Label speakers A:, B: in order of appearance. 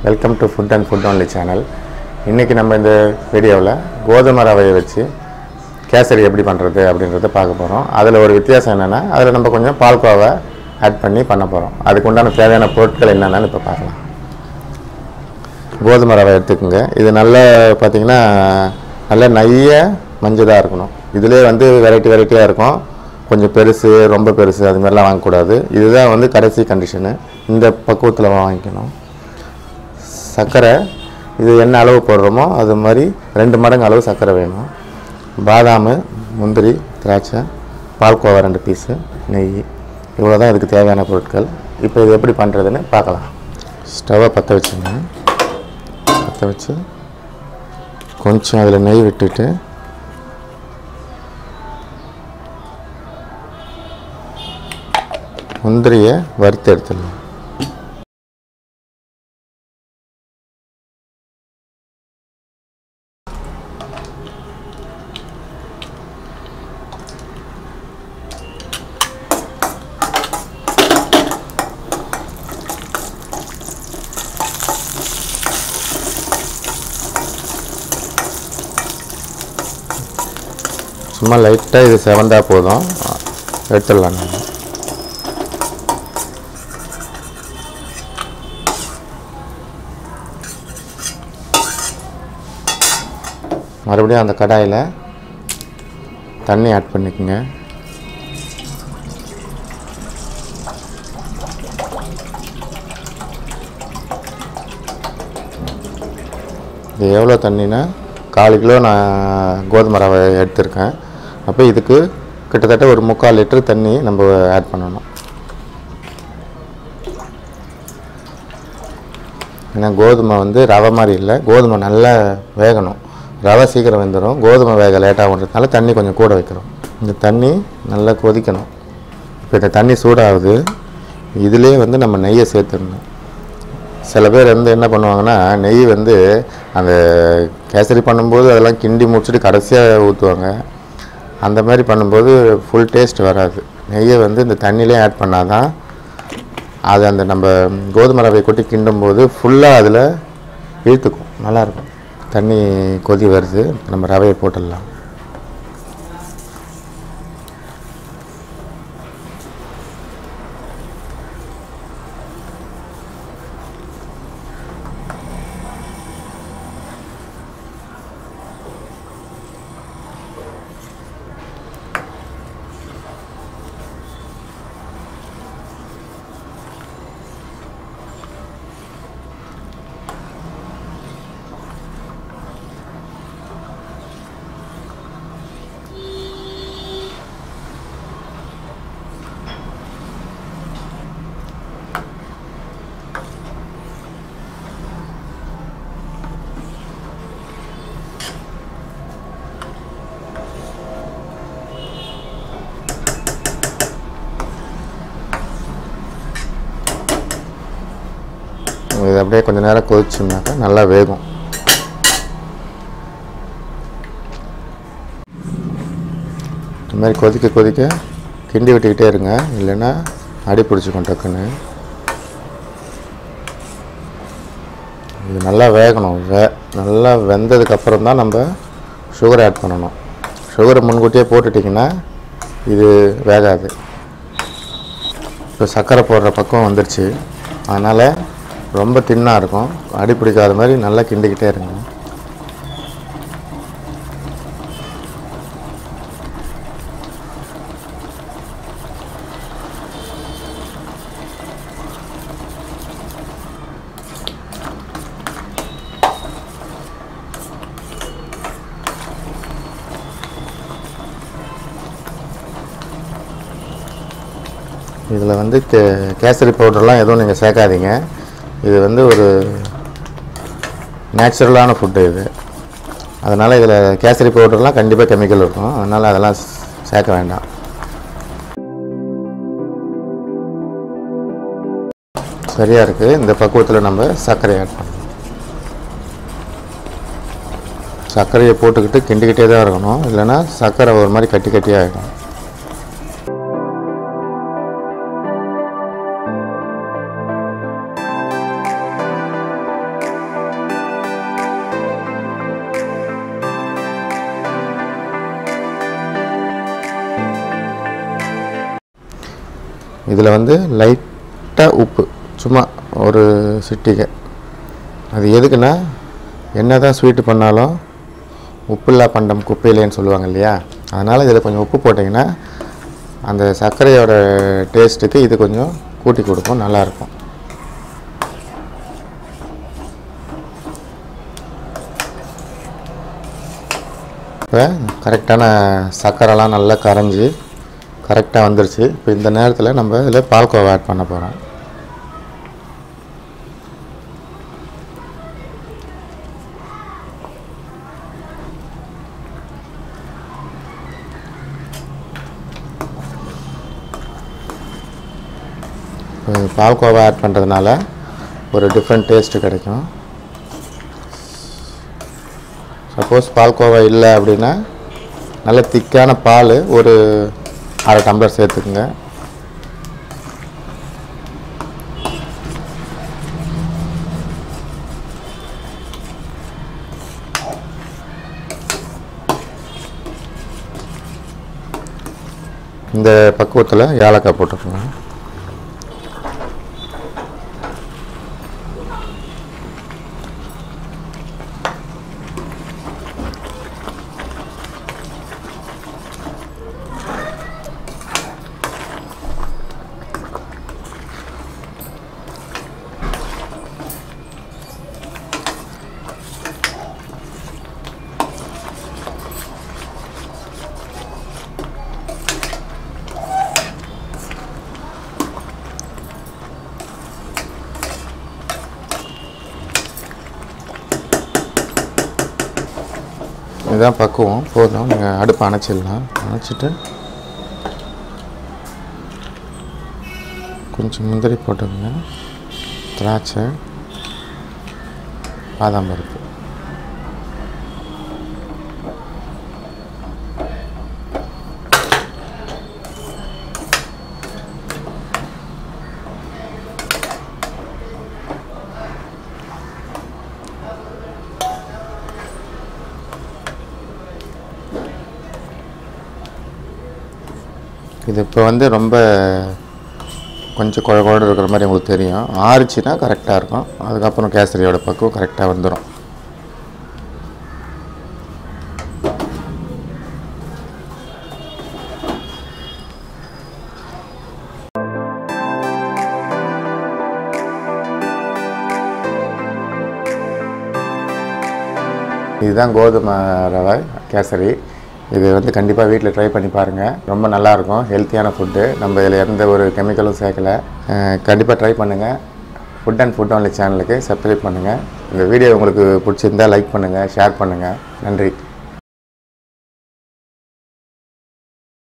A: welcome to food and food only channel இன்றைக்கி நம்ம இந்த வீடியோவில் கோதுமை ரவையை வச்சு கேசரி எப்படி பண்ணுறது அப்படின்றத பார்க்க போகிறோம் அதில் ஒரு வித்தியாசம் என்னென்னா அதில் நம்ம கொஞ்சம் பால்கோவை ஆட் பண்ணி பண்ண போகிறோம் அதுக்கு உண்டான தேவையான பொருட்கள் என்னென்னு இப்போ பார்க்கலாம் கோதுமை ரவை எடுத்துக்கோங்க இது நல்ல பார்த்திங்கன்னா நல்ல நைய மஞ்சளாக இருக்கணும் இதிலே வந்து வெரைட்டி வெரைட்டியாக இருக்கும் கொஞ்சம் பெருசு ரொம்ப பெருசு அது மாதிரிலாம் வாங்கக்கூடாது இதுதான் வந்து கடைசி கண்டிஷனு இந்த பக்குவத்தில் வாங்கிக்கணும் சர்க்கரை இது என்ன அளவு போடுறோமோ அது மாதிரி ரெண்டு மடங்கு அளவு சர்க்கரை வேணும் பாதாம் முந்திரி திராட்சை பால்கோவா ரெண்டு பீஸு நெய் இவ்வளோ தான் இதுக்கு தேவையான பொருட்கள் இப்போ இது எப்படி பண்ணுறதுன்னு பார்க்கலாம் ஸ்டவ்வை பற்ற வச்சுங்க பற்ற வச்சு கொஞ்சம் அதில் நெய் விட்டுட்டு முந்திரியை வறுத்து எடுத்துடலாம் சும்மா லைட்டாக இது செவந்தா போதும் எடுத்துடலாம் நம்ம மறுபடியும் அந்த கடாயில் தண்ணி ஆட் பண்ணிக்கோங்க இது எவ்வளோ தண்ணினா கால் கிலோ நான் கோதுமை ரவை எடுத்திருக்கேன் அப்போ இதுக்கு கிட்டத்தட்ட ஒரு முக்கால் லிட்டர் தண்ணி நம்ம ஆட் பண்ணணும் ஏன்னா கோதுமை வந்து ரவை மாதிரி இல்லை கோதுமை நல்லா வேகணும் ரவை சீக்கிரம் வெந்துடும் கோதுமை வேக லேட்டாக பண்ணுறதுனால தண்ணி கொஞ்சம் கூட வைக்கிறோம் இந்த தண்ணி நல்லா கொதிக்கணும் இப்போ இந்த தண்ணி சூடாகுது இதிலே வந்து நம்ம நெய்யை சேர்த்துடணும் சில பேர் வந்து என்ன பண்ணுவாங்கன்னா நெய் வந்து அந்த கேசரி பண்ணும்போது அதெல்லாம் கிண்டி முடிச்சுட்டு கடைசியாக ஊற்றுவாங்க அந்த மாதிரி பண்ணும்போது ஃபுல் டேஸ்ட் வராது நெய்யை வந்து இந்த தண்ணியிலே ஆட் பண்ணால் தான் அது அந்த நம்ம கோதுமை ரவை கொட்டி கிண்டும்போது ஃபுல்லாக அதில் இழுத்துக்கும் நல்லாயிருக்கும் தண்ணி கொதி வருது நம்ம ரவையை போட்டுடலாம் இது அப்படியே கொஞ்சம் நேரம் கொதிச்சோம்னாக்கா நல்லா வேகும் இந்த மாதிரி கொதிக்க கொதிக்க கிண்டி விட்டுக்கிட்டே இருங்க இல்லைன்னா அடி பிடிச்சிக்கும் டக்குன்னு இது நல்லா வேகணும் வே நல்லா வெந்ததுக்கப்புறம் தான் நம்ம சுகர் ஆட் பண்ணணும் சுகரை முன்கூட்டியே போட்டுட்டிங்கன்னா இது வேகாது இப்போ சர்க்கரை போடுற பக்கம் வந்துருச்சு அதனால் ரொம்ப தின்னாக இருக்கும் அடி பிடிக்காத மாதிரி நல்லா கிண்டிக்கிட்டே இருங்க இதில் வந்து கே கேசரி பவுடர்லாம் எதுவும் நீங்கள் சேர்க்காதீங்க இது வந்து ஒரு நேச்சுரலான ஃபுட்டு இது அதனால் இதில் கேசரி பவுடர்லாம் கண்டிப்பாக கெமிக்கல் இருக்கும் அதனால் அதெல்லாம் சேர்க்க வேண்டாம் சரியாக இருக்குது இந்த பக்குவத்தில் நம்ம சர்க்கரை ஆட் பண்ணணும் சர்க்கரையை போட்டுக்கிட்டு கிண்டிக்கிட்டே தான் இருக்கணும் இல்லைன்னா சர்க்கரை ஒரு மாதிரி கட்டி கட்டியாக ஆகிடும் இதில் வந்து லைட்டாக உப்பு சும்மா ஒரு சிட்டிகை அது எதுக்குன்னா என்ன தான் ஸ்வீட்டு பண்ணாலும் உப்பில்லா பண்டம் குப்பையிலேன்னு சொல்லுவாங்க இல்லையா அதனால் இதில் கொஞ்சம் உப்பு போட்டிங்கன்னா அந்த சர்க்கரையோட டேஸ்ட்டுக்கு இது கொஞ்சம் கூட்டி கொடுக்கும் நல்லாயிருக்கும் இப்போ கரெக்டான சர்க்கரைலாம் நல்லா கரைஞ்சி கரெக்டாக வந்துருச்சு இப்போ இந்த நேரத்தில் நம்ம இதில் பால்கோவா ஆட் பண்ண போகிறோம் இப்போ பால்கோவா ஆட் பண்ணுறதுனால ஒரு டிஃப்ரெண்ட் டேஸ்ட்டு கிடைக்கும் சப்போஸ் பால்கோவா இல்லை அப்படின்னா நல்ல திக்கான பால் ஒரு அரை டம்ளர் சேர்த்துக்குங்க இந்த பக்குவத்தில் ஏலக்காய் போட்டுக்கோங்க இதுதான் பக்குவம் போதும் நீங்கள் அடுப்பை அணைச்சிடலாம் அணைச்சிட்டு கொஞ்சம் முந்திரி போட்டுக்கோங்க திராட்சை பாதாம் பருப்பு இது இப்போ வந்து ரொம்ப கொஞ்சம் குழ குழ இருக்கிற மாதிரி உங்களுக்கு தெரியும் ஆறுச்சுன்னா கரெக்டாக இருக்கும் அதுக்கப்புறம் கேசரியோட பக்குவம் கரெக்டாக வந்துடும் இதுதான் கோதுமை ரவை கேசரி இது வந்து கண்டிப்பாக வீட்டில் ட்ரை பண்ணி பாருங்கள் ரொம்ப நல்லாயிருக்கும் ஹெல்த்தியான ஃபுட்டு நம்ம இதில் எந்த ஒரு கெமிக்கலும் சேர்க்கலை கண்டிப்பாக ட்ரை பண்ணுங்கள் ஃபுட் அண்ட் ஃபுட் ஒன்லி சேனலுக்கு சப்ஸ்கிரைப் பண்ணுங்கள் இந்த வீடியோ உங்களுக்கு பிடிச்சிருந்தா லைக் பண்ணுங்கள் ஷேர் பண்ணுங்கள் நன்றி